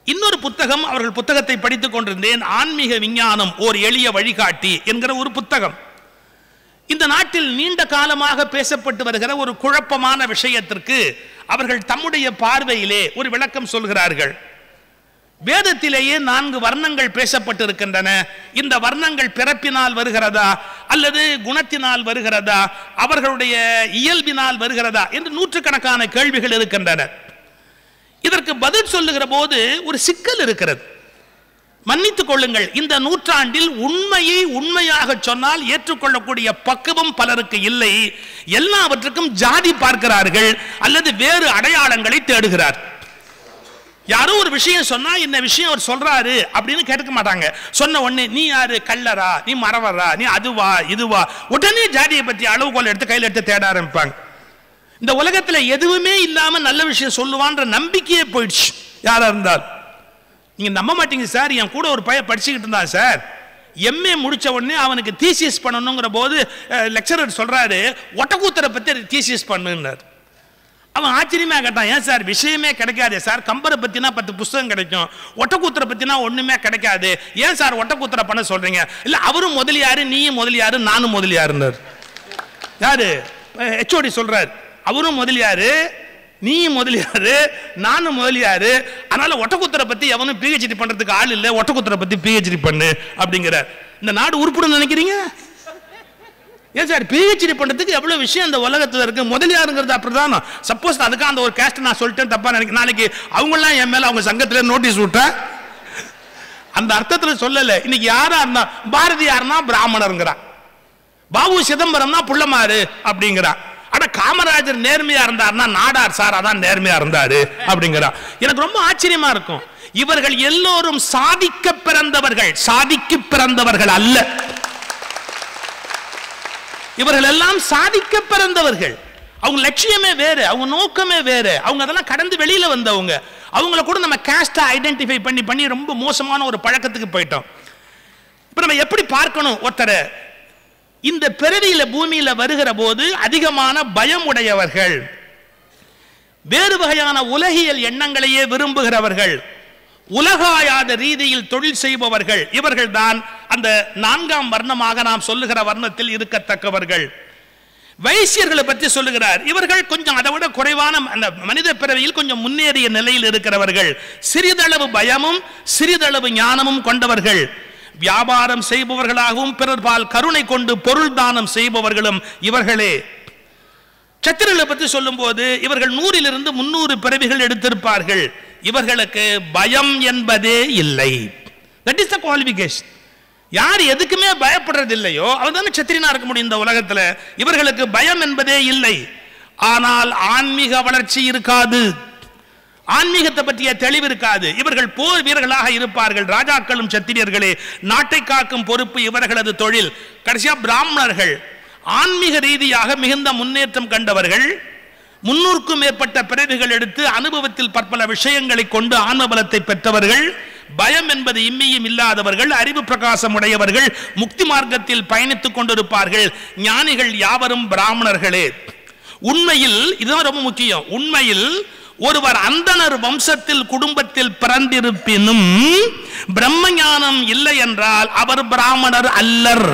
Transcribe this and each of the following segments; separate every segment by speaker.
Speaker 1: இன்னொரு புத்தகம் அவர்கள் புத்தகத்தை படித்துக் கொண்டிருந்தேன் ஆன்மீக விஞ்ஞானம் ஓர் எளிய வழிகாட்டி என்கிற ஒரு புத்தகம் இந்த நாட்டில் நீண்ட காலமாக பேசப்பட்டு வருகிற ஒரு குழப்பமான விஷயத்திற்கு அவர்கள் தம்முடைய பார்வையிலே ஒரு விளக்கம் சொல்கிறார்கள் வேதத்திலேயே நான்கு வர்ணங்கள் பேசப்பட்டிருக்கின்றன இந்த வர்ணங்கள் பிறப்பினால் வருகிறதா அல்லது குணத்தினால் வருகிறதா அவர்களுடைய இயல்பினால் வருகிறதா என்று நூற்றுக்கணக்கான கேள்விகள் இருக்கின்றன இதற்கு பதில் சொல்லுகிற போது ஒரு சிக்கல் இருக்கிறது மன்னித்துக் கொள்ளுங்கள் இந்த நூற்றாண்டில் உண்மையை உண்மையாக சொன்னால் ஏற்றுக்கொள்ளக்கூடிய பக்குவம் பலருக்கு இல்லை எல்லாவற்றுக்கும் ஜாதி பார்க்கிறார்கள் அல்லது வேறு அடையாளங்களை தேடுகிறார் யாரோ ஒரு விஷயம் சொன்னா இந்த விஷயம் அவர் சொல்றாரு அப்படின்னு கேட்க மாட்டாங்க சொன்ன உடனே நீ யாரு கள்ளரா நீ மறவரா நீ அதுவா இதுவா உடனே ஜாதியை பத்தி அளவுகோல் எடுத்து கையில் எடுத்து தேட ஆரம்பிப்பாங்க இந்த உலகத்துல எதுவுமே இல்லாம நல்ல விஷயம் சொல்லுவான்ற நம்பிக்கையே போயிடுச்சு யாரா இருந்தால் நீங்க நம்ப மாட்டீங்க சார் என் கூட ஒரு பையன் படிச்சுக்கிட்டு இருந்தான் சார் எம்ஏ முடிச்ச உடனே அவனுக்கு தீசியஸ் பண்ணணுங்கிற போது லெக்சரர் சொல்றாரு ஒட்டக்கூத்தரை பத்தி தீசியஸ் பண்ணுன்னார் அவன் ஆச்சரியமா கேட்டான் ஏன் சார் விஷயமே கிடைக்காதே சார் கம்பரை பத்தினா பத்து புஸ்தகம் கிடைக்கும் ஒட்டக்கூத்தரை பத்தினா ஒண்ணுமே கிடைக்காது ஏன் சார் ஒட்டக்கூத்தரை பண்ண சொல்றீங்க இல்ல அவரும் முதலியாரு நீயும் முதலியாரு நானும் முதலியாருன்னார் யாரு ஹெச்ஓடி சொல்றார் அவரும் முதலியாரு நீயும் முதலியாரு நானும் முதலியாரு அதனால ஒட்டக்குத்தரை பத்தி எவனும் பிஹெச்டி பண்றதுக்கு ஆள் இல்ல ஒட்டக்குத்தரை பத்தி பிஹெச்டி பண்ணு அப்படிங்கிறார் இந்த நாடு உருப்பிடும் நினைக்கிறீங்க ஏன் சார் பிஹெச்டி பண்றதுக்கு எவ்வளவு விஷயம் இந்த உலகத்துல இருக்கு முதலியாருங்கிறது அப்படிதான் சப்போஸ் அதுக்கு அந்த ஒரு கேஸ்ட் நான் சொல்லிட்டேன் தப்பா நினைக்க நாளைக்கு அவங்களாம் என் மேல அவங்க சங்கத்துல நோட்டீஸ் விட்டா அந்த அர்த்தத்துல சொல்லல இன்னைக்கு யாரா இருந்தா பாரதியார்னா பிராமணருங்கிறான் பாபு சிதம்பரம்னா புள்ளமாறு அப்படிங்கிறான் ஆனா காமராஜர் நேர்மையா இருந்தார்னா நாடார் சார் அதான் நேர்மையா இருந்தாரு அப்படிங்கிறான் எனக்கு ரொம்ப ஆச்சரியமா இருக்கும் இவர்கள் எல்லோரும் சாதிக்க பிறந்தவர்கள் சாதிக்கு பிறந்தவர்கள் அல்ல இவர்கள் எல்லாம் சாதிக்க பிறந்தவர்கள் அவங்க லட்சியமே வேறு அவங்க நோக்கமே வேறு அவங்க அதெல்லாம் கடந்து வெளியில வந்தவங்க அவங்கள கூட நம்ம கேஸ்டா ஐடென்டிஃபை பண்ணி பண்ணி ரொம்ப மோசமான ஒரு பழக்கத்துக்கு போயிட்டோம் இப்ப நம்ம எப்படி பார்க்கணும் ஒருத்தரை இந்த பிறவியில பூமியில வருகிற போது அதிகமான பயம் உடையவர்கள் வேறு வகையான உலகியல் எண்ணங்களையே விரும்புகிறவர்கள் உலகாயாத ரீதியில் தொழில் செய்பவர்கள் இவர்கள் தான் அந்த நான்காம் வர்ணமாக நாம் சொல்லுகிற வர்ணத்தில் இருக்கத்தக்கவர்கள் வைசியர்களை பற்றி சொல்லுகிறார் இவர்கள் கொஞ்சம் அதை விட குறைவான அந்த மனித பிறவியில் கொஞ்சம் முன்னேறிய நிலையில் இருக்கிறவர்கள் சிறிதளவு பயமும் சிறிதளவு ஞானமும் கொண்டவர்கள் வியாபாரம் செய்பவர்களாகவும் பிறர் பால் கருணை கொண்டு பொருள் தானம் செய்பவர்களும் இவர்களே சத்திரங்களை பற்றி சொல்லும்போது இவர்கள் நூறிலிருந்து முன்னூறு பிறவிகள் எடுத்திருப்பார்கள் இவர்களுக்கு பயம் என்பதே இல்லை தட் இஸ் த குவாலிபிகேஷன் யார் எதுக்குமே பயப்படுறது இல்லையோ அவர் தானே சத்திரியனா இருக்க முடியும் இந்த உலகத்துல இவர்களுக்கு பயம் என்பதே இல்லை ஆனால் ஆன்மீக வளர்ச்சி இருக்காது ஆன்மீகத்தை பற்றிய தெளிவு இருக்காது இவர்கள் போர் வீரர்களாக இருப்பார்கள் ராஜாக்களும் சத்திரியர்களே நாட்டை காக்கும் பொறுப்பு இவர்களது தொழில் கடைசியா பிராமணர்கள் ஆன்மீக ரீதியாக மிகுந்த முன்னேற்றம் கண்டவர்கள் முன்னூறுக்கும் மேற்பட்ட பிறவிகள் எடுத்து அனுபவத்தில் பற்பல விஷயங்களை கொண்டு ஆன்மபலத்தை பெற்றவர்கள் பயம் என்பது இம்மியும் இல்லாதவர்கள் அறிவு பிரகாசம் உடையவர்கள் முக்தி மார்க்கத்தில் பயணித்துக் கொண்டிருப்பார்கள் ஞானிகள் யாவரும் பிராமணர்களே உண்மையில் இதுதான் ரொம்ப முக்கியம் உண்மையில் ஒருவர் அந்தனர் வம்சத்தில் குடும்பத்தில் பிறந்திருப்பினும் பிரம்ம ஞானம் இல்லை என்றால் அவர் பிராமணர் அல்லர்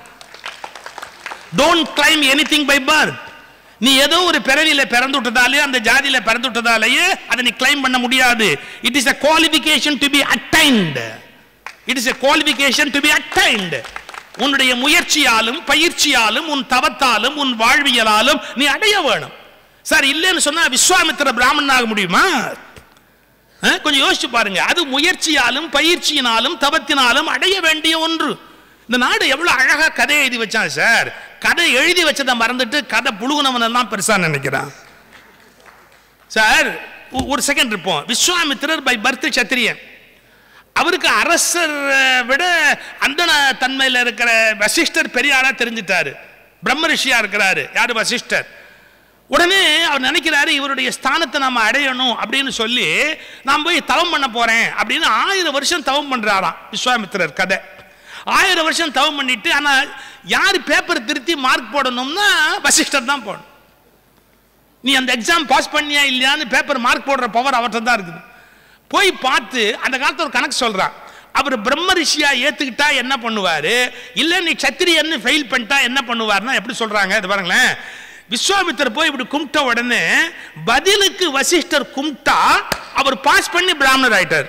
Speaker 1: don't claim anything by birth நீ ஏதோ ஒரு பிறவியில பிறந்து விட்டதாலே அந்த ஜாதியில பிறந்து விட்டதாலேயே அதை நீ கிளைம் பண்ண முடியாது it is a qualification to be attained it is a qualification to be attained உன்னுடைய முயற்சியாலும் பயிற்சியாலும் உன் தவத்தாலும் உன் வாழ்வியலாலும் நீ அடைய வேணும் சார் இல்லைன்னு சொன்னா விஸ்வாமித்திர பிராமணன் ஆக முடியுமா அஹ், கொஞ்சம் யோசிச்சு பாருங்க அது முயற்சியாலும் பயிற்சியினாலும் தவத்தினாலும் அடைய வேண்டிய ஒன்று இந்த நாடு எவ்வளவு அழகா கதை எழுதி வச்சான் சார் கதை எழுதி வச்சதை மறந்துட்டு கதை புழுகுனவன் எல்லாம் பெருசா நினைக்கிறான் சார் ஒ- ஒரு செகண்ட் இருப்போம் விஸ்வாமித்திரர் பை பர்த் சத்திரியன் அவருக்கு அரசர் அஹ், விட அந்தன தன்மையில் இருக்கிற வசிஷ்டர் பெரிய ஆளா தெரிஞ்சிட்டாரு பிரம்ம ரிஷியா இருக்கிறாரு யாரு வசிஷ்டர் உடனே அவர் நினைக்கிறாரு இவருடைய ஸ்தானத்தை நாம அடையணும் அப்படின்னு சொல்லி நான் போய் தவம் பண்ண போறேன் அப்படின்னு ஆயிரம் வருஷம் தவம் பண்றாராம் விஸ்வாமித்திரர் கதை ஆயிரம் வருஷம் தவம் பண்ணிட்டு ஆனா யார் பேப்பர் திருத்தி மார்க் போடணும்னா வசிஷ்டர் தான் போடணும் நீ அந்த எக்ஸாம் பாஸ் பண்ணியா இல்லையான்னு பேப்பர் மார்க் போடுற பவர் அவர்கிட்ட தான் இருக்குது போய் பார்த்து அந்த காலத்துல ஒரு கணக்கு சொல்றான் அவர் பிரம்ம ரிஷியா ஏத்துக்கிட்டா என்ன பண்ணுவாரு இல்ல நீ சத்திரியன்னு ஃபெயில் பண்ணிட்டா என்ன பண்ணுவாருன்னா எப்படி சொல்றாங்க இது பாருங்களேன் விஸ்வாமித்தர் போய் இப்படி கும்பிட்ட உடனே பதிலுக்கு வசிஷ்டர் கும்பிட்டா அவர் பாஸ் பண்ணி பிராமணர் ஆயிட்டார்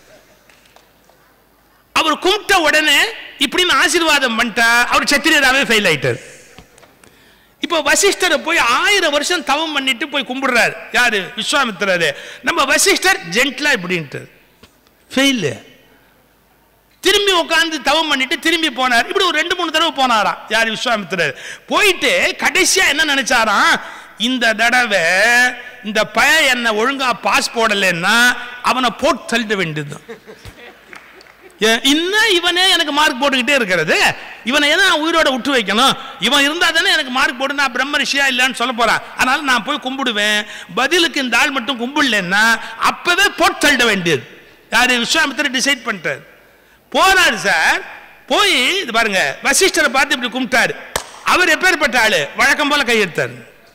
Speaker 1: அவர் கும்பிட்ட உடனே இப்படின்னு ஆசீர்வாதம் பண்ணிட்டா அவர் சத்திரியராகவே ஃபெயில் ஆயிட்டார் இப்போ வசிஷ்டரை போய் ஆயிரம் வருஷம் தவம் பண்ணிட்டு போய் கும்பிடுறாரு யாரு விஸ்வாமித்திரரு நம்ம வசிஷ்டர் ஜென்ட்லா இப்படின்ட்டு ஃபெயில் திரும்பி உட்காந்து தவம் பண்ணிட்டு திரும்பி போனார் இப்படி ஒரு ரெண்டு மூணு தடவை போனாராம் யார் விஸ்வாமித்திரர் போயிட்டு கடைசியா என்ன நினைச்சாராம் இந்த தடவை இந்த பய என்ன ஒழுங்கா பாஸ் போடலைன்னா அவனை போட்டு தள்ளிட வேண்டியதுதான் ஏன், இன்னும் இவனே எனக்கு மார்க் போட்டுக்கிட்டே இருக்கிறது இவனை எதை நான் உயிரோட விட்டு வைக்கணும் இவன் இருந்தா தானே எனக்கு மார்க் போட்டு நான் பிரம்ம ரிஷியா இல்லைன்னு சொல்ல போறான் அதனால நான் போய் கும்பிடுவேன் பதிலுக்கு இந்த ஆள் மட்டும் கும்பிடலன்னா அப்பவே போட்டு தள்ளிட வேண்டியது யாரு விஸ்வாமித்திர டிசைட் பண்ணிட்டார் போனாரு சார் போய் இது பாருங்க வசிஷ்டரை பார்த்து இப்படி கும்பிட்டாரு அவர் எப்பேற்பட்ட ஆளு வழக்கம் போல கையெடுத்தார்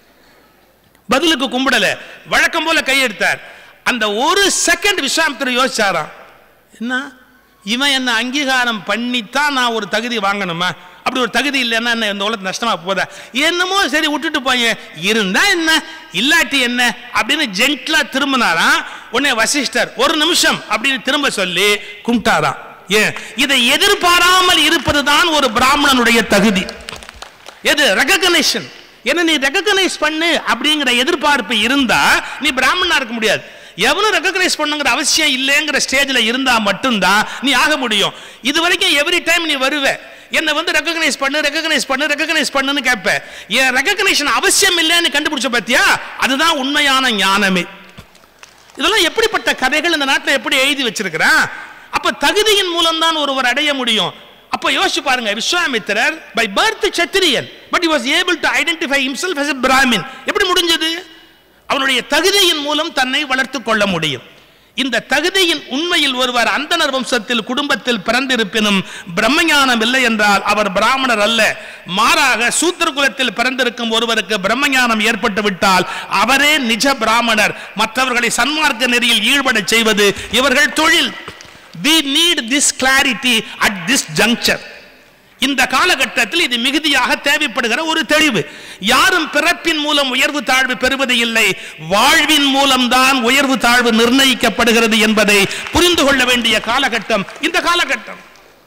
Speaker 1: பதிலுக்கு கும்பிடல வழக்கம் போல கையெடுத்தார் அந்த ஒரு செகண்ட் விஸ்வாமித்திரர் யோசிச்சாராம் என்ன இவன் என்ன அங்கீகாரம் பண்ணித்தான் நான் ஒரு தகுதி வாங்கணுமா அப்படி ஒரு தகுதி இல்லைன்னா என்ன இந்த உலகத்து நஷ்டமா போதா என்னமோ சரி விட்டுட்டு போய் இருந்தா என்ன இல்லாட்டி என்ன அப்படின்னு ஜென்ட்லா திரும்பினாராம் உடனே வசிஷ்டர் ஒரு நிமிஷம் அப்படின்னு திரும்ப சொல்லி கும்பிட்டாராம் ஏன் இதை எதிர்பாராமல் இருப்பதுதான் ஒரு பிராமணனுடைய தகுதி எது ரெகக்னைஷன் என்ன நீ ரெகக்னைஸ் பண்ணு அப்படிங்கிற எதிர்பார்ப்பு இருந்தா நீ பிராமணனா இருக்க முடியாது எவனும் ரெகக்னைஸ் பண்ணுங்கிற அவசியம் இல்லைங்கிற ஸ்டேஜில் இருந்தா மட்டும்தான் நீ ஆக முடியும் இது வரைக்கும் எவ்ரி டைம் நீ வருவ என்னை வந்து ரெகக்னைஸ் பண்ணு ரெகக்னைஸ் பண்ணு ரெகக்னைஸ் பண்ணுன்னு கேட்ப என் ரெகக்னைஷன் அவசியம் இல்லைன்னு கண்டுபிடிச்ச பத்தியா அதுதான் உண்மையான ஞானமே இதெல்லாம் எப்படிப்பட்ட கதைகள் இந்த நாட்டில் எப்படி எழுதி வச்சிருக்கிறான் அப்ப தகுதியின் மூலம் தான் ஒருவர் அடைய முடியும் அப்ப யோசிச்சு பாருங்க விஸ்வாமித்திரர் பை பர்த் சத்திரியன் but he was able to identify himself as a Brahmin எப்படி முடிஞ்சது அவனுடைய தகுதியின் மூலம் தன்னை வளர்த்துக் கொள்ள முடியும் இந்த தகுதியின் உண்மையில் ஒருவர் அந்தனர் வம்சத்தில் குடும்பத்தில் பிறந்திருப்பினும் பிரம்மஞானம் இல்லை என்றால் அவர் பிராமணர் அல்ல மாறாக சூத்திர குலத்தில் பிறந்திருக்கும் ஒருவருக்கு பிரம்மஞானம் ஏற்பட்டு விட்டால் அவரே நிஜ பிராமணர் மற்றவர்களை சன்மார்க்க நெறியில் ஈடுபடச் செய்வது இவர்கள் தொழில் we need this clarity at this juncture இந்த காலகட்டத்தில் இது மிகுதியாக தேவைப்படுகிற ஒரு தெளிவு யாரும் பிறப்பின் மூலம் உயர்வு தாழ்வு பெறுவது இல்லை வாழ்வின் மூலம்தான் உயர்வு தாழ்வு நிர்ணயிக்கப்படுகிறது என்பதை புரிந்து கொள்ள வேண்டிய காலகட்டம் இந்த காலகட்டம்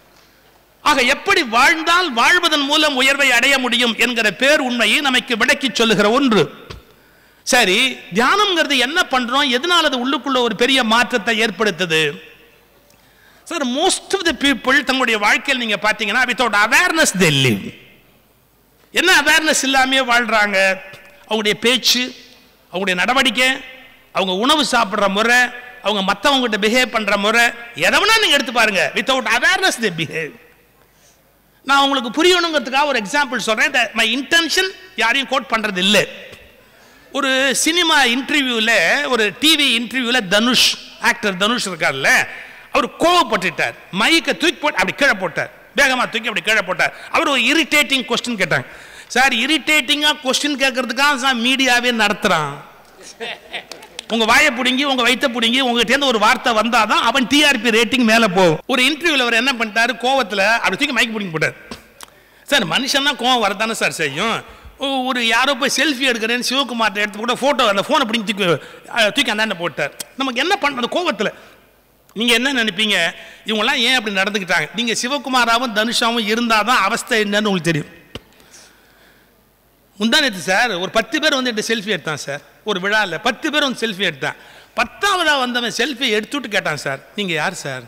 Speaker 1: ஆக எப்படி வாழ்ந்தால் வாழ்வதன் மூலம் உயர்வை அடைய முடியும் என்கிற பேர் உண்மையை நமக்கு விளக்கி சொல்லுகிற ஒன்று சரி தியானம்ங்கிறது என்ன பண்றோம் எதனால அது உள்ளுக்குள்ள ஒரு பெரிய மாற்றத்தை ஏற்படுத்துது sir most of the people தங்களுடைய வாழ்க்கையில் நீங்க பார்த்தீங்கன்னா வித்தவுட் அவேர்னஸ் they live என்ன அவேர்னஸ் இல்லாமே வாழ்றாங்க அவங்களுடைய பேச்சு அவங்களுடைய நடவடிக்கை அவங்க உணவு சாப்பிட்ற முறை அவங்க மற்றவங்ககிட்ட பிஹேவ் பண்ற முறை எதை வேணா நீங்க எடுத்து பாருங்க வித்தவுட் அவேர்னஸ் தே பிஹேவ் நான் உங்களுக்கு புரியணுங்கிறதுக்காக ஒரு எக்ஸாம்பிள் சொல்றேன் மை இன்டென்ஷன் யாரையும் கோட் பண்றது இல்லை ஒரு சினிமா இன்டர்வியூவில் ஒரு டிவி இன்டர்வியூவில் தனுஷ் ஆக்டர் தனுஷ் இருக்கார்ல அவர் கோவப்பட்டுட்டார் மைக்கை தூக்கி போட்டு அப்படி கீழே போட்டார் வேகமாக தூக்கி அப்படி கீழே போட்டார் அவர் ஒரு இரிட்டேட்டிங் கொஸ்டின் கேட்டாங்க சார் இரிட்டேட்டிங்காக கொஸ்டின் கேட்கறதுக்காக சார் மீடியாவே நடத்துகிறான் உங்க வாயை பிடுங்கி உங்க வயித்த பிடுங்கி உங்ககிட்ட இருந்து ஒரு வார்த்தை வந்தாதான் அவன் டிஆர்பி ரேட்டிங் மேல போகும் ஒரு இன்டர்வியூல அவர் என்ன பண்ணிட்டாரு கோவத்துல அப்படி தூக்கி மைக் பிடிங்கி போட்டார் சார் மனுஷன்னா கோவம் வரதானே சார் செய்யும் ஒ- ஒரு யாரோ போய் செல்ஃபி எடுக்கிறேன்னு சிவகுமார்ட்ட எடுத்து கூட ஃபோட்டோ அந்த ஃபோனை பிடிங்கி தூக்கி அஹ், தூக்கி அந்தாண்ட போட்டார் நமக்கு என்ன பண்ண அந்த கோவத்தில் நீங்கள் என்ன நினைப்பீங்க இவங்கெல்லாம் ஏன் அப்படி நடந்துக்கிட்டாங்க நீங்கள் சிவகுமாராவும் தனுஷாவும் இருந்தால் தான் அவஸ்தை என்னன்னு உங்களுக்கு தெரியும் முந்தானத்து சார் ஒரு பத்து பேர் வந்து என்கிட்ட செல்ஃபி எடுத்தான் சார் ஒரு விழாவில் பத்து பேர் வந்து செல்ஃபி எடுத்தான் பத்தாவதா வந்தவன் செல்ஃபி எடுத்துட்டு கேட்டான் சார் நீங்கள் யார் சார்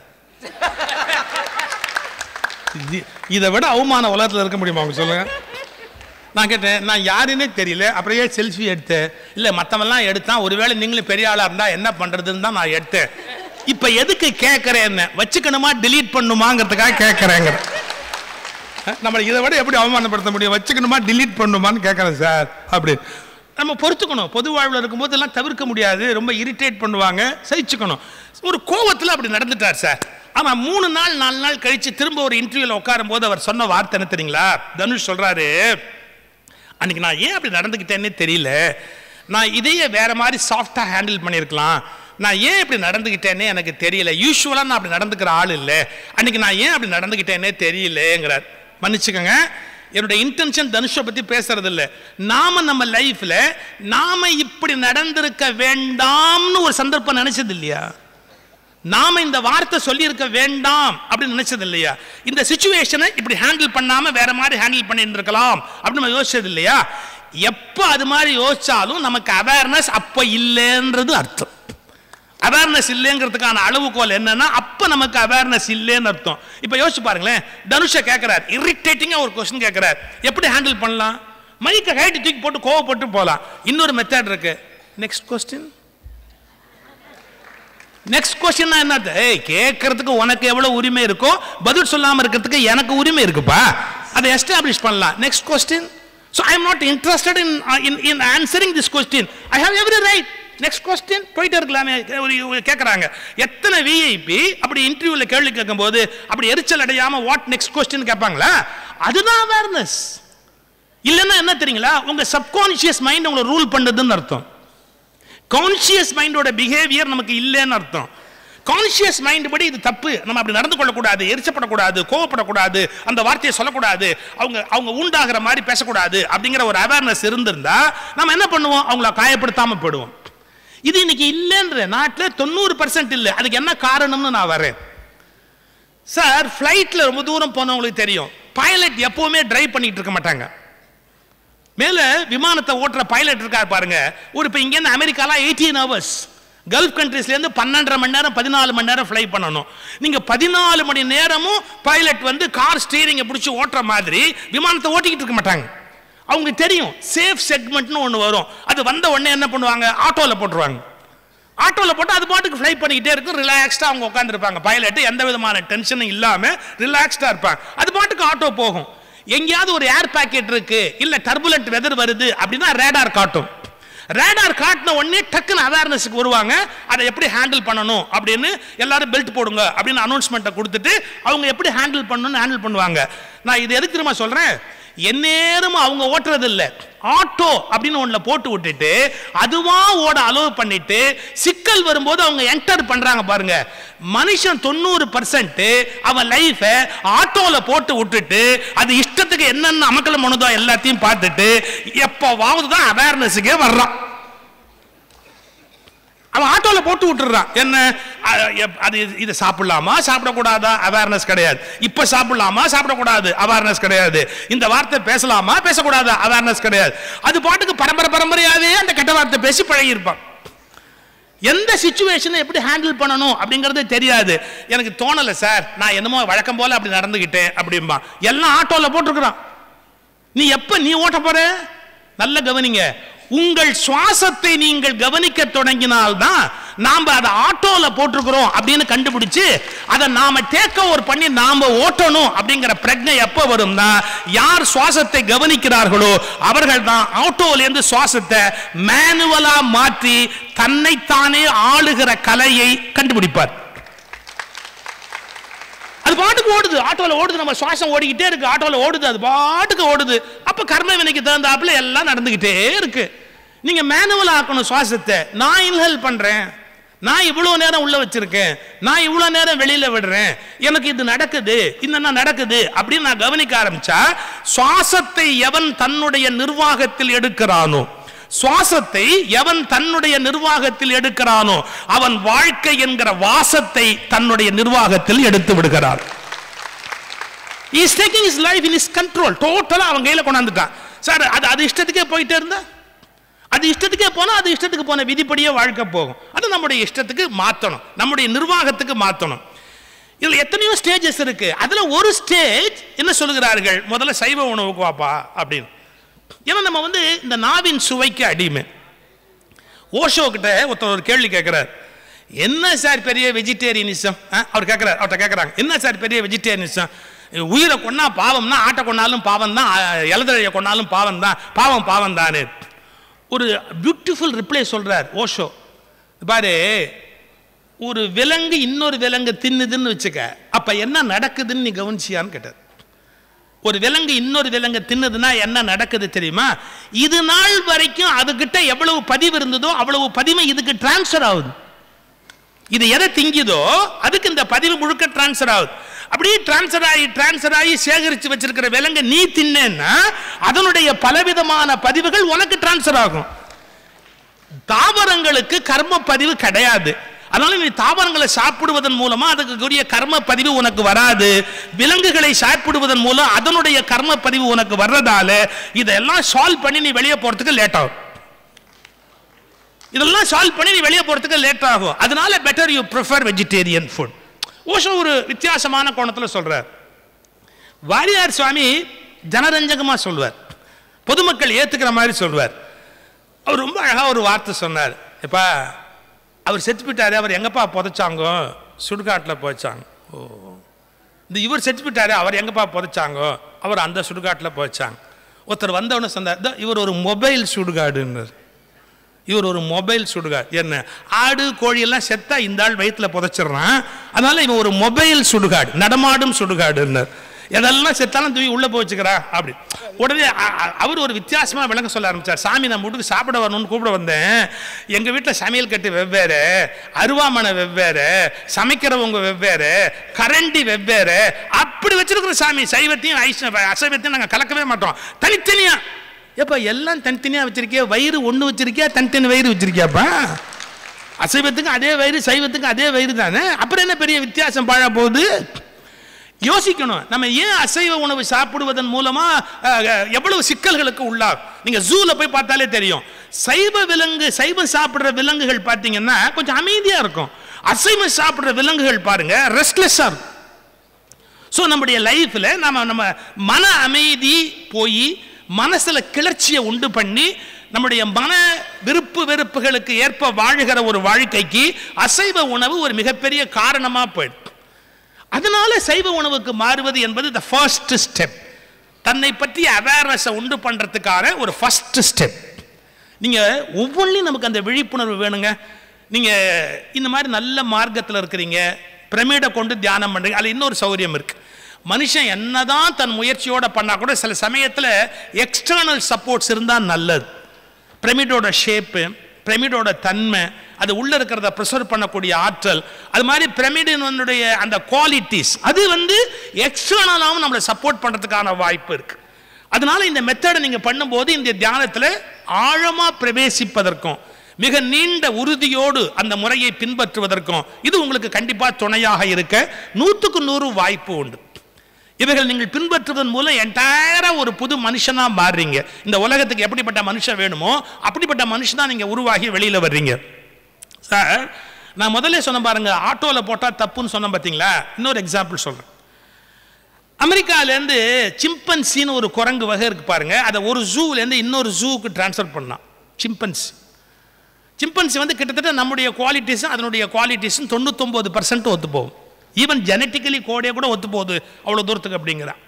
Speaker 1: இது- இதை விட அவமான உலகத்தில் இருக்க முடியுமா அவங்க சொல்லுங்க நான் கேட்டேன் நான் யாருன்னே தெரியல அப்புறம் ஏன் செல்ஃபி எடுத்தேன் இல்லை மற்றவெல்லாம் எடுத்தான் ஒருவேளை நீங்களும் பெரிய ஆளாக இருந்தால் என்ன பண்ணுறதுன்னு தான் நான் எடுத்தேன் இப்போ எதுக்கு கேட்குறேன்னு வச்சுக்கணுமா delete பண்ணுமாங்கிறதுக்காக கேட்குறேங்கிற நம்மளை இதை விட எப்படி அவமானப்படுத்த முடியும் வச்சுக்கணுமா delete பண்ணுமான்னு கேட்குறேன் சார் அப்படி நம்ம பொறுத்துக்கணும் பொது வாழ்வில் இருக்கும்போது எல்லாம் தவிர்க்க முடியாது ரொம்ப இரிட்டேட் பண்ணுவாங்க சகிச்சுக்கணும் ஒரு கோவத்தில் அப்படி நடந்துட்டார் சார் ஆனா மூணு நாள் நாலு நாள் கழிச்சு திரும்ப ஒரு இன்டர்வியூல உட்காரும் போது அவர் சொன்ன வார்த்தை என்ன தெரியுங்களா தனுஷ் சொல்றாரு அன்னைக்கு நான் ஏன் அப்படி நடந்துக்கிட்டேன்னே தெரியல நான் இதையே வேற மாதிரி சாஃப்டாக ஹேண்டில் பண்ணியிருக்கலாம் நான் ஏன் இப்படி நடந்துக்கிட்டேனே எனக்கு தெரியல யூஸ்வலாக நான் அப்படி நடந்துக்கிற ஆள் இல்லை அன்னைக்கு நான் ஏன் அப்படி நடந்துக்கிட்டேனே தெரியலங்கிறார் மன்னிச்சுக்கோங்க என்னுடைய இன்டென்ஷன் தனுஷை பற்றி பேசுறது இல்லை நாம நம்ம லைஃப்ல நாம இப்படி நடந்திருக்க வேண்டாம்னு ஒரு சந்தர்ப்பம் நினைச்சது இல்லையா நாம இந்த வார்த்தை சொல்லியிருக்க வேண்டாம் அப்படின்னு நினைச்சது இல்லையா இந்த சுச்சுவேஷனை இப்படி ஹேண்டில் பண்ணாம வேற மாதிரி ஹேண்டில் பண்ணியிருந்திருக்கலாம் அப்படின்னு நம்ம யோசிச்சது இல்லையா எப்போ அது மாதிரி யோசிச்சாலும் நமக்கு அவேர்னஸ் அப்போ இல்லைன்றது அர்த்தம் அவேர்னஸ் இல்லைங்கிறதுக்கான அளவுகோல் என்னன்னா அப்ப நமக்கு அவேர்னஸ் இல்லைன்னு அர்த்தம் இப்போ யோசிச்சு பாருங்களேன் தனுஷை கேட்கிறார் இரிட்டேட்டிங்கா ஒரு கொஸ்டின் கேட்கிறார் எப்படி ஹேண்டில் பண்ணலாம் மைக்கை கைட்டு தூக்கி போட்டு கோவப்பட்டு போகலாம் இன்னொரு மெத்தட் இருக்கு நெக்ஸ்ட் கொஸ்டின் நெக்ஸ்ட் கொஸ்டின் என்னது ஏய் கேட்கறதுக்கு உனக்கு எவ்வளவு உரிமை இருக்கோ பதில் சொல்லாம இருக்கிறதுக்கு எனக்கு உரிமை இருக்குப்பா அதை எஸ்டாப்ளிஷ் பண்ணலாம் next question so I am not interested in in in answering this question I have every right next question போயிட்டே இருக்கலாமே ஒரு கேட்குறாங்க எத்தனை விஐபி அப்படி இன்டர்வியூவில் கேள்வி கேட்கும்போது அப்படி எரிச்சல் அடையாம வாட் நெக்ஸ்ட் கொஸ்டின் கேட்பாங்களா அதுதான் அவேர்னஸ் இல்லைன்னா என்ன தெரியுங்களா உங்க சப்கான்ஷியஸ் மைண்ட் உங்களை ரூல் பண்ணுதுன்னு அர்த்தம் கான்ஷியஸ் மைண்டோட பிஹேவியர் நமக்கு இல்லைன்னு அர்த்தம் கான்ஷியஸ் மைண்ட் படி இது தப்பு நம்ம அப்படி நடந்து கொள்ளக்கூடாது எரிச்சப்படக்கூடாது கோவப்படக்கூடாது அந்த வார்த்தையை சொல்லக்கூடாது அவங்க அவங்க உண்டாகிற மாதிரி பேசக்கூடாது அப்படிங்கிற ஒரு அவேர்னஸ் இருந்திருந்தா நம்ம என்ன பண்ணுவோம் அவங்கள காயப்படுத்தாம போயிடுவோம் இது இன்னைக்கு இல்லைன்ற நாட்டில் தொண்ணூறு பர்சன்ட் இல்லை அதுக்கு என்ன காரணம்னு நான் வரேன் சார் ஃப்ளைட்டில் ரொம்ப தூரம் போனவங்களுக்கு தெரியும் பைலட் எப்பவுமே டிரைவ் பண்ணிட்டு இருக்க மாட்டாங்க மேல விமானத்தை ஓட்டுற பைலட் இருக்கார் பாருங்க ஒரு இப்போ இங்கேருந்து அமெரிக்காலாம் எயிட்டீன் ஹவர்ஸ் கல்ஃப் கண்ட்ரீஸ்லேருந்து பன்னெண்டரை மணி நேரம் பதினாலு மணி நேரம் ஃப்ளை பண்ணணும் நீங்கள் பதினாலு மணி நேரமும் பைலட் வந்து கார் ஸ்டீரிங்கை பிடிச்சி ஓட்டுற மாதிரி விமானத்தை ஓட்டிக்கிட்டு இருக்க மாட்டாங்க அவங்க தெரியும் சேஃப் செக்மெண்ட்னு ஒன்று வரும் அது வந்த உடனே என்ன பண்ணுவாங்க ஆட்டோவில் போட்டுருவாங்க ஆட்டோவில் போட்டு அது பாட்டுக்கு ஃப்ளை பண்ணிக்கிட்டே இருக்கும் ரிலாக்ஸ்டாக அவங்க உட்காந்துருப்பாங்க பைலட்டு எந்த விதமான டென்ஷனும் இல்லாமல் ரிலாக்ஸ்டாக இருப்பாங்க அது பாட்டுக்கு ஆட்டோ போகும் எங்கேயாவது ஒரு ஏர் பேக்கெட் இருக்கு இல்ல டர்புலண்ட் வெதர் வருது அப்படின்னா ரேடார் காட்டும் ரேடார் காட்டின உடனே டக்குன்னு அவேர்னஸுக்கு வருவாங்க அதை எப்படி ஹேண்டில் பண்ணணும் அப்படின்னு எல்லாரும் பெல்ட் போடுங்க அப்படின்னு அனௌன்ஸ்மெண்ட்டை கொடுத்துட்டு அவங்க எப்படி ஹேண்டில் பண்ணணும்னு ஹேண்டில் பண்ணுவாங்க நான் இது எதுக்கு திரும்ப சொல்றேன் எந்நேரமும் அவங்க ஓட்டுறது இல்லை ஆட்டோ அப்படின்னு ஒன்றில் போட்டு விட்டுட்டு அதுவா ஓட அலோவ் பண்ணிட்டு சிக்கல் வரும்போது அவங்க என்டர் பண்றாங்க பாருங்க மனுஷன் தொண்ணூறு பர்சன்ட் அவன் லைஃபை ஆட்டோல போட்டு விட்டுட்டு அது இஷ்டத்துக்கு என்னென்ன அமக்கலம் பண்ணுதோ எல்லாத்தையும் பார்த்துட்டு எப்போவாவது தான் அவேர்னஸுக்கே வர்றான் அவன் ஆட்டோல போட்டு விட்டுறான் என்ன அ- எப்- அது இதை சாப்பிடலாமா சாப்பிடக்கூடாதா அவேர்னஸ் கிடையாது இப்ப சாப்பிடலாமா சாப்பிடக்கூடாது அவேர்னஸ் கிடையாது இந்த வார்த்தை பேசலாமா பேசக்கூடாதா அவேர்னஸ் கிடையாது அது பாட்டுக்கு பரம்பரை பரம்பரையாவே அந்த கெட்ட வார்த்தை பேசி பழகியிருப்பான் எந்த சுச்சுவேஷனை எப்படி ஹேண்டில் பண்ணணும் அப்படிங்கறதே தெரியாது எனக்கு தோணலை சார் நான் என்னமோ வழக்கம் போல அப்படி நடந்துகிட்டேன் அப்படிம்பா எல்லாம் ஆட்டோல போட்டிருக்கிறான் நீ எப்ப நீ ஓட்ட போற நல்ல கவனிங்க உங்கள் சுவாசத்தை நீங்கள் கவனிக்க தொடங்கினால்தான் நாம அதை ஆட்டோல போட்டிருக்கிறோம் அப்படின்னு கண்டுபிடிச்சு அதை நாம டேக் ஓவர் பண்ணி நாம ஓட்டணும் அப்படிங்கிற பிரஜை எப்ப வரும்னா யார் சுவாசத்தை கவனிக்கிறார்களோ அவர்கள் தான் ஆட்டோல இருந்து சுவாசத்தை மேனுவலா மாற்றி தன்னைத்தானே ஆளுகிற கலையை கண்டுபிடிப்பார் அது பாட்டுக்கு ஓடுது ஆட்டோல ஓடுது நம்ம சுவாசம் ஓடிக்கிட்டே இருக்கு ஆட்டோல ஓடுது அது பாட்டுக்கு ஓடுது அப்ப கர்ம வினைக்கு தகுந்தாப்புல எல்லாம் நடந்துகிட்டே இருக்கு நீங்க மேனுவல் ஆக்கணும் சுவாசத்தை நான் இன்ஹேல் பண்றேன் நான் இவ்வளவு நேரம் உள்ள வச்சிருக்கேன் நான் இவ்வளவு நேரம் வெளியில விடுறேன் எனக்கு இது நடக்குது இன்னென்ன நடக்குது அப்படின்னு நான் கவனிக்க ஆரம்பிச்சா சுவாசத்தை எவன் தன்னுடைய நிர்வாகத்தில் எடுக்கிறானோ சுவாசத்தை எவன் தன்னுடைய நிர்வாகத்தில் எடுக்கிறானோ அவன் வாழ்க்கை என்கிற வாசத்தை தன்னுடைய நிர்வாகத்தில் எடுத்து விடுகிறான் is taking his life in his control டோட்டலா அவன் கையில கொண்டாந்துட்டான் சார் அது அது இஷ்டத்துக்கே போயிட்டே இருந்தா அது இஷ்டத்துக்கே போனா அது இஷ்டத்துக்கு போன விதிப்படியே வாழ்க்கை போகும் அது நம்முடைய இஷ்டத்துக்கு மாத்தணும் நம்முடைய நிர்வாகத்துக்கு மாத்தணும் இதுல எத்தனையோ ஸ்டேஜஸ் இருக்கு அதுல ஒரு ஸ்டேஜ் என்ன சொல்லுகிறார்கள் முதல்ல சைவ உணவுக்கு வாப்பா அப்படின்னு ஏன்னா நம்ம வந்து இந்த நாவின் சுவைக்கு அடிமை ஓஷோ கிட்ட ஒருத்தர் ஒரு கேள்வி கேட்கிறார் என்ன சார் பெரிய வெஜிடேரியனிசம் அவர் கேட்கிறார் அவர்கிட்ட கேட்குறாங்க என்ன சார் பெரிய வெஜிடேரியனிசம் உயிரை கொன்னா பாவம்னா ஆட்டை கொண்டாலும் பாவம் தான் எழுதழைய கொண்டாலும் பாவம் தான் பாவம் பாவம் தானே ஒரு பியூட்டிஃபுல் ரிப்ளை சொல்றார் ஓஷோ பாரு ஒரு விலங்கு இன்னொரு விலங்கு தின்னுதுன்னு வச்சுக்க அப்ப என்ன நடக்குதுன்னு நீ கவனிச்சியான்னு கேட்டார் ஒரு விலங்கு இன்னொரு விலங்கு தின்னுதுன்னா என்ன நடக்குது தெரியுமா இது நாள் வரைக்கும் அதுகிட்ட எவ்வளவு பதிவு இருந்ததோ அவ்வளவு பதிவு இதுக்கு டிரான்ஸ்ஃபர் ஆகுது இது எதை திங்குதோ அதுக்கு இந்த பதிவு முழுக்க டிரான்ஸ்ஃபர் ஆகுது அப்படியே டிரான்ஸ்ஃபர் ஆகி டிரான்ஸ்ஃபர் ஆகி சேகரித்து வச்சிருக்கிற விலங்கு நீ தின்னேன்னா அதனுடைய பலவிதமான பதிவுகள் உனக்கு டிரான்ஸ்ஃபர் ஆகும் தாவரங்களுக்கு கர்ம பதிவு கிடையாது அதனால நீ தாவரங்களை சாப்பிடுவதன் மூலமா அதுக்குரிய கர்ம பதிவு உனக்கு வராது விலங்குகளை சாப்பிடுவதன் மூலம் அதனுடைய கர்ம பதிவு உனக்கு வர்றதால இதெல்லாம் சால்வ் பண்ணி நீ வெளியே போறதுக்கு லேட் ஆகும் இதெல்லாம் சால்வ் பண்ணி நீ வெளியே போறதுக்கு லேட் ஆகும் அதனால better you prefer vegetarian food Osho ஒரு வித்தியாசமான கோணத்தில் சொல்றார் வாரியார் சுவாமி ஜனரஞ்சகமா சொல்வார் பொதுமக்கள் ஏத்துக்கிற மாதிரி சொல்வார் அவர் ரொம்ப அழகா ஒரு வார்த்தை சொன்னார் எப்பா அவர் செத்து போயிட்டாரு அவர் எங்கப்பா புதைச்சாங்க சுடுகாட்டில் புதைச்சாங்க ஓ இந்த இவர் செத்து போயிட்டாரு அவர் எங்கப்பா புதைச்சாங்க அவர் அந்த சுடுகாட்டில் புதைச்சாங்க ஒருத்தர் வந்தவொடனே சொன்னார் "இதோ இவர் ஒரு மொபைல் சுடுகாடுன்னார் இவர் ஒரு மொபைல் சுடுகாடு என்ன ஆடு கோழி எல்லாம் செத்தா இந்த ஆள் வயிற்றுல புதைச்சிடுறான் அதனால இவன் ஒரு மொபைல் சுடுகாடு நடமாடும் சுடுகாடுன்னார் எதெல்லாம் செத்தாலும் தூக்கி உள்ள போய் வச்சுக்கிறா அப்படி உடனே அ- அ- அவர் ஒரு வித்தியாசமா விளங்க சொல்ல ஆரம்பிச்சார் சாமி நான் வீட்டுக்கு சாப்பிட வரணும்னு கூப்பிட வந்தேன் எங்க வீட்டில் சமையல் கட்டு வெவ்வேறு அருவாமனை வெவ்வேறு சமைக்கிறவங்க வெவ்வேறு கரண்டி வெவ்வேறு அப்படி வச்சிருக்கிற சாமி சைவத்தையும் ஐஷ்ண அசைவத்தையும் நாங்கள் கலக்கவே மாட்டோம் தனித்தனியா ஏப்பா எல்லாம் தனித்தனியா வச்சிருக்கியா வயிறு ஒண்ணு வச்சிருக்கியா தனித்தனி வயிறு வச்சிருக்கியாப்பா அசைவத்துக்கும் அதே வயிறு சைவத்துக்கும் அதே வயிறு தானே அப்புறம் என்ன பெரிய வித்தியாசம் பாழா போகுது யோசிக்கணும் நம்ம ஏன் அசைவ உணவு சாப்பிடுவதன் மூலமா அஹ், அஹ், எவ்வளவு சிக்கல்களுக்கு உள்ளாகும் நீங்க ஜூல போய் பார்த்தாலே தெரியும் சைவ விலங்கு சைவம் சாப்பிடுற விலங்குகள் பார்த்தீங்கன்னா கொஞ்சம் அமைதியா இருக்கும் அசைவம் சாப்பிடுற விலங்குகள் பாருங்க ரெஸ்ட்லெஸ்ஸா இருக்கும் ஸோ நம்முடைய லைஃப்பில் நம்ம நம்ம மன அமைதி போய் மனசில் கிளர்ச்சியை உண்டு பண்ணி நம்முடைய மன விருப்பு வெறுப்புகளுக்கு ஏற்ப வாழுகிற ஒரு வாழ்க்கைக்கு அசைவ உணவு ஒரு மிகப்பெரிய காரணமாக போயிடும் அதனால சைவ உணவுக்கு மாறுவது என்பது த ஃபர்ஸ்ட் ஸ்டெப் தன்னை பற்றிய அவேர்னஸை உண்டு பண்ணுறதுக்கான ஒரு ஃபர்ஸ்ட் ஸ்டெப் நீங்கள் ஒவ்வொன்றிலையும் நமக்கு அந்த விழிப்புணர்வு வேணுங்க நீங்கள் இந்த மாதிரி நல்ல மார்க்கத்தில் இருக்கிறீங்க பிரமிடை கொண்டு தியானம் பண்ணுறீங்க அதில் இன்னொரு சௌகரியம் இருக்கு மனுஷன் என்னதான் தன் முயற்சியோட பண்ணா கூட சில சமயத்தில் எக்ஸ்டர்னல் சப்போர்ட்ஸ் இருந்தால் நல்லது பிரமிடோட ஷேப்பு பிரமிடோட தன்மை அது உள்ள இருக்கிறத ப்ரிசர்வ் பண்ணக்கூடிய ஆற்றல் அது மாதிரி பிரமிடினுடைய அந்த குவாலிட்டிஸ் அது வந்து எக்ஸ்டர்னலாகவும் நம்மளை சப்போர்ட் பண்ணுறதுக்கான வாய்ப்பு இருக்கு அதனால இந்த மெத்தடை நீங்க பண்ணும்போது இந்த தியானத்தில் ஆழமா பிரவேசிப்பதற்கும் மிக நீண்ட உறுதியோடு அந்த முறையை பின்பற்றுவதற்கும் இது உங்களுக்கு கண்டிப்பா துணையாக இருக்க நூற்றுக்கு நூறு வாய்ப்பு உண்டு இவைகள் நீங்கள் பின்பற்றுவதன் மூலம் என்டையரா ஒரு புது மனுஷனா மாறுறீங்க இந்த உலகத்துக்கு எப்படிப்பட்ட மனுஷன் வேணுமோ அப்படிப்பட்ட மனுஷனா நீங்க உருவாகி வெளியில வர்றீங்க சார் நான் முதல்ல சொன்ன பாருங்க ஆட்டோல போட்டா தப்புன்னு சொன்னேன் பார்த்தீங்களா இன்னொரு எக்ஸாம்பிள் சொல்றேன் அமெரிக்காலேருந்து சிம்பன்சின்னு ஒரு குரங்கு வகை இருக்கு பாருங்க அதை ஒரு ஜூலேருந்து இன்னொரு ஜூவுக்கு ட்ரான்ஸ்ஃபர் பண்ணான் சிம்பன்சி சிம்பன்சி வந்து கிட்டத்தட்ட நம்முடைய குவாலிட்டிஸும் அதனுடைய குவாலிட்டிஸும் தொண்ணூத்தொம்பது பர்சன்ட் ஒத்து போகும் ஈவன் ஜெனட்டிக்கலி கோடே கூட ஒத்து போகுது அவ்வளோ தூரத்துக்கு அப்படிங்கிறான்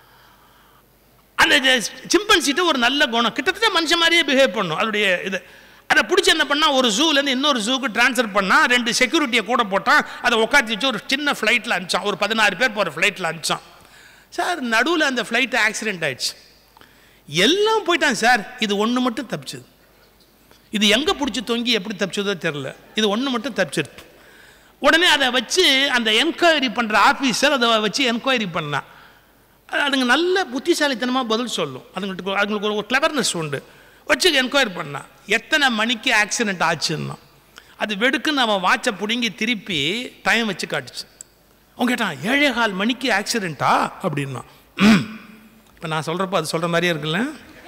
Speaker 1: அந்த சிம்பன்சிட்ட ஒரு நல்ல குணம் கிட்டத்தட்ட மனுஷன் மாதிரியே பிஹேவ் பண்ணும் அதனுடைய இது அதை பிடிச்சி என்ன பண்ணா ஒரு ஜூலேருந்து இன்னொரு ஜூக்கு ட்ரான்ஸ்ஃபர் பண்ணா ரெண்டு செக்யூரிட்டியை கூட போட்டான் அதை உட்காந்து வச்சு ஒரு சின்ன ஃப்ளைட்டில் அனுப்பிச்சான் ஒரு பதினாறு பேர் போகிற ஃப்ளைட்டில் அனுப்பிச்சான் சார் நடுவில் அந்த ஃப்ளைட்டு ஆக்சிடென்ட் ஆயிடுச்சு எல்லாம் போயிட்டான் சார் இது ஒன்று மட்டும் தப்பிச்சது இது எங்கே பிடிச்சி தொங்கி எப்படி தப்பிச்சதோ தெரில இது ஒன்று மட்டும் தப்பிச்சிருக்கு உடனே அதை வச்சு அந்த என்கொயரி பண்ணுற ஆஃபீஸர் அதை வச்சு என்கொயரி பண்ணான் அது அதுங்க நல்ல புத்திசாலித்தனமாக பதில் சொல்லும் அதுங்களுக்கு அதுங்களுக்கு ஒரு கிளவர்னஸ் உண்டு வச்சு என்கொயரி பண்ணான் எத்தனை மணிக்கு ஆக்சிடென்ட் ஆச்சுன்னா அது வெடுக்குன்னு அவன் வாட்சை பிடுங்கி திருப்பி டைம் வச்சு காட்டுச்சு அவன் கேட்டான் ஏழே கால் மணிக்கு ஆக்சிடென்ட்டா அப்படின்னா இப்போ நான் சொல்கிறப்ப அது சொல்கிற மாதிரியே இருக்குல்ல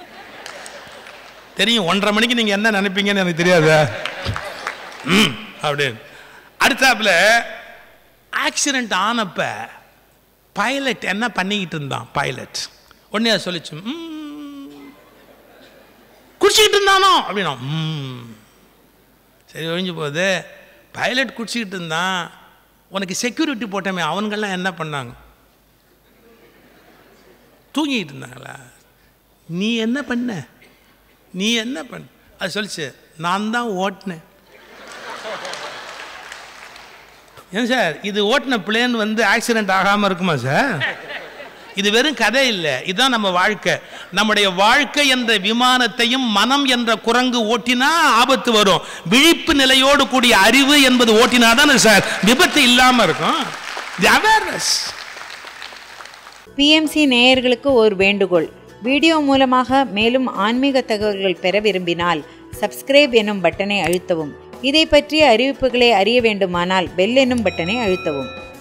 Speaker 1: தெரியும் ஒன்றரை மணிக்கு நீங்கள் என்ன நினைப்பீங்கன்னு எனக்கு தெரியாது ம் அப்படின்னு அடுத்தாப்புல ஆக்சிடென்ட் ஆனப்ப பைலட் என்ன பண்ணிக்கிட்டு இருந்தான் பைலட் உடனே அது சொல்லிச்சு "ம், குடிச்சிக்கிட்டு இருந்தானோ அப்படின்னா "ம்." சரி ஒழிஞ்சு போகுது பைலட் குடிச்சிக்கிட்டு இருந்தான் உனக்கு செக்யூரிட்டி போட்டமே அவனுங்கெல்லாம் என்ன பண்ணாங்க தூங்கிட்டு இருந்தாங்களா நீ என்ன பண்ண நீ என்ன பண்ண அது சொல்லிச்சு நான் தான் ஓட்டினேன் ஏன் சார் இது ஓட்டின பிளேன் வந்து ஆக்சிடென்ட் ஆகாமல் இருக்குமா சார் இது வெறும் கதை இல்லை இதுதான் நம்ம வாழ்க்கை நம்முடைய வாழ்க்கை என்ற விமானத்தையும் மனம் என்ற குரங்கு ஓட்டினா ஆபத்து வரும் விழிப்பு நிலையோடு கூடிய அறிவு என்பது ஓட்டினா தானே சார் விபத்து இல்லாம இருக்கும் அவேர்னஸ்
Speaker 2: பிஎம்சி நேயர்களுக்கு ஒரு வேண்டுகோள் வீடியோ மூலமாக மேலும் ஆன்மீக தகவல்கள் பெற விரும்பினால் சப்ஸ்கிரைப் எனும் பட்டனை அழுத்தவும் இதை பற்றிய அறிவிப்புகளை அறிய வேண்டுமானால் பெல் என்னும் பட்டனை அழுத்தவும்